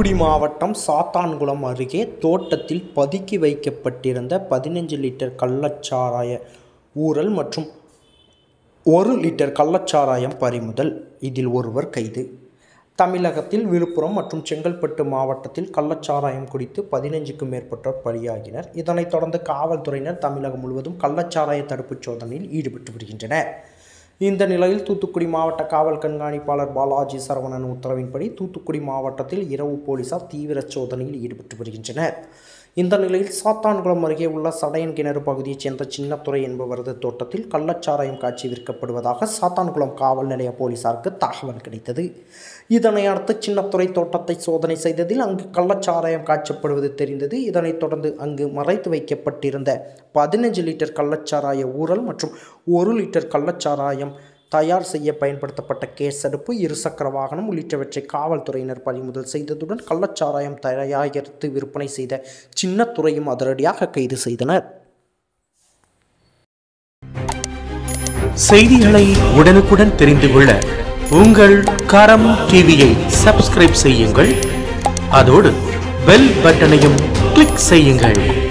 தூத்துக்குடி மாவட்டம் சாத்தான்குளம் அருகே தோட்டத்தில் பதுக்கி வைக்கப்பட்டிருந்த பதினஞ்சு லிட்டர் கள்ளச்சாராய ஊறல் மற்றும் ஒரு லிட்டர் கள்ளச்சாராயம் பறிமுதல் இதில் ஒருவர் கைது தமிழகத்தில் விழுப்புரம் மற்றும் செங்கல்பட்டு மாவட்டத்தில் கள்ளச்சாராயம் குடித்து பதினைஞ்சுக்கும் மேற்பட்டோர் பலியாகினர் இதனைத் தொடர்ந்து காவல்துறையினர் தமிழகம் முழுவதும் கள்ளச்சாராய தடுப்புச் சோதனையில் ஈடுபட்டு வருகின்றனர் இந்த நிலையில் தூத்துக்குடி மாவட்ட காவல் கண்காணிப்பாளர் பாலாஜி சரவணன் உத்தரவின்படி தூத்துக்குடி மாவட்டத்தில் இரவு போலீசார் தீவிர சோதனையில் ஈடுபட்டு வருகின்றனர் இந்த நிலையில் சாத்தான்குளம் அருகே உள்ள சடையன் கிணறு பகுதியைச் சேர்ந்த சின்னத்துறை என்பவரது தோட்டத்தில் கள்ளச்சாராயம் காட்சி விற்கப்படுவதாக சாத்தான்குளம் காவல் நிலைய போலீசாருக்கு தகவல் கிடைத்தது இதனை அடுத்து சின்னத்துறை தோட்டத்தை சோதனை செய்ததில் அங்கு கள்ளச்சாராயம் காய்ச்சப்படுவது தெரிந்தது இதனைத் தொடர்ந்து அங்கு மறைத்து வைக்கப்பட்டிருந்த பதினஞ்சு லிட்டர் கள்ளச்சாராய ஊறல் மற்றும் ஒரு லிட்டர் கள்ளச்சாராயம் தயார் செய்ய பயன்படுத்தப்பட்ட கேஸ் அடுப்பு இருசக்கர வாகனம் உள்ளிட்டவற்றை காவல்துறையினர் பறிமுதல் செய்ததுடன் கள்ளச்சாராயம் தயாரித்து விற்பனை செய்த சின்னத்துறையும் அதிரடியாக கைது செய்தனர் செய்திகளை உடனுக்குடன் தெரிந்து கொள்ள உங்கள் கரம் டிவியை சப்ஸ்கிரைப் செய்யுங்கள் அதோடு பெல் பட்டனையும் கிளிக் செய்யுங்கள்